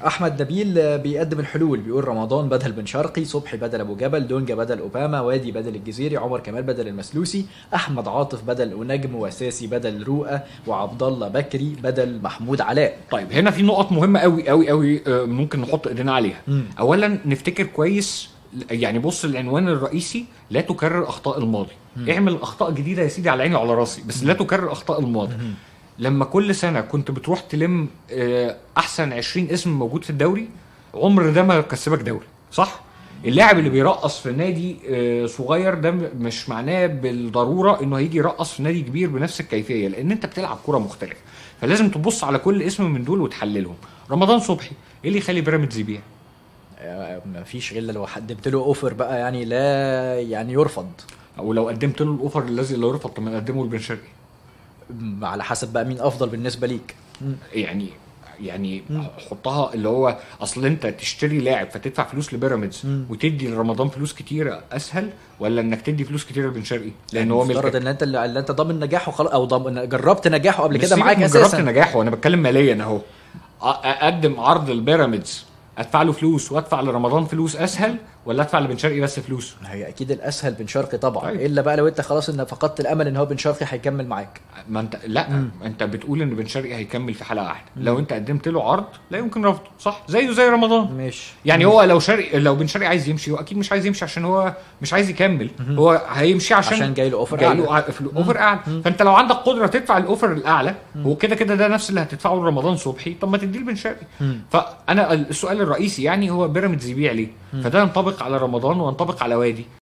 احمد نبيل آه، بيقدم الحلول بيقول رمضان بدل بن شرقي صبحي بدل ابو جبل دونجا بدل اوباما وادي بدل الجزيري عمر كمال بدل المسلوسي احمد عاطف بدل نجم وساسي بدل رؤى وعبد الله بكري بدل محمود علاء طيب هنا في نقط مهمه قوي قوي قوي آه، ممكن نحط ايدينا عليها مم. اولا نفتكر كويس يعني بص العنوان الرئيسي لا تكرر اخطاء الماضي اعمل اخطاء جديده يا سيدي على عيني وعلى راسي بس لا تكرر اخطاء الماضي لما كل سنه كنت بتروح تلم آه، احسن 20 اسم موجود في الدوري عمر ده ما كسبك دوري صح اللاعب اللي بيرقص في نادي آه، صغير ده م- مش معناه بالضروره انه هيجي يرقص في نادي كبير بنفس الكيفيه لان انت بتلعب كره مختلفه فلازم تبص على كل اسم من دول وتحللهم رمضان صبحي ايه اللي يخلي بيراميدز يبيع آه، مفيش غير لو قدمت له اوفر بقى يعني لا يعني يرفض او لو قدمت له الاوفر الذي لا يرفض طب ما نقدمه لبن شرقي م- على حسب بقى مين افضل بالنسبه ليك يعني يعني حطها اللي هو اصل انت تشتري لاعب فتدفع فلوس لبيراميدز مم. وتدي لرمضان فلوس كتير اسهل ولا انك تدي فلوس كتير لبن شرقي لان هو مفترض ملكك ان انت اللي انت ضامن نجاحه خلاص او ضامن جربت نجاحه قبل بس كده سيبك معاك من اساسا جربت نجاحه انا بتكلم ماليا اهو أ- اقدم عرض لبيراميدز ادفع له فلوس وادفع لرمضان فلوس اسهل ولا ادفع لبن شرقي بس فلوس هي اكيد الاسهل بن شرقي طبعا طيب. الا بقى لو انت خلاص ان فقدت الامل ان هو بن شرقي هيكمل معاك ما انت لا انت بتقول ان بن شرقي هيكمل في حلقه واحده لو انت قدمت له عرض لا يمكن رفضه صح زيه زي رمضان ماشي يعني هو لو شرقي لو بن شرقي عايز يمشي هو اكيد مش عايز يمشي عشان هو مش عايز يكمل هو هيمشي عشان عشان جاي له اوفر جاي أعلى. له ع- في الاوفر اعلى فانت لو عندك قدره تدفع الاوفر الاعلى هو كده كده ده نفس اللي هتدفعه لرمضان صبحي طب ما تديه لبن شرقي فانا السؤال الرئيسي يعني هو بيراميدز يبيع ليه فده ينطبق على رمضان وينطبق على وادي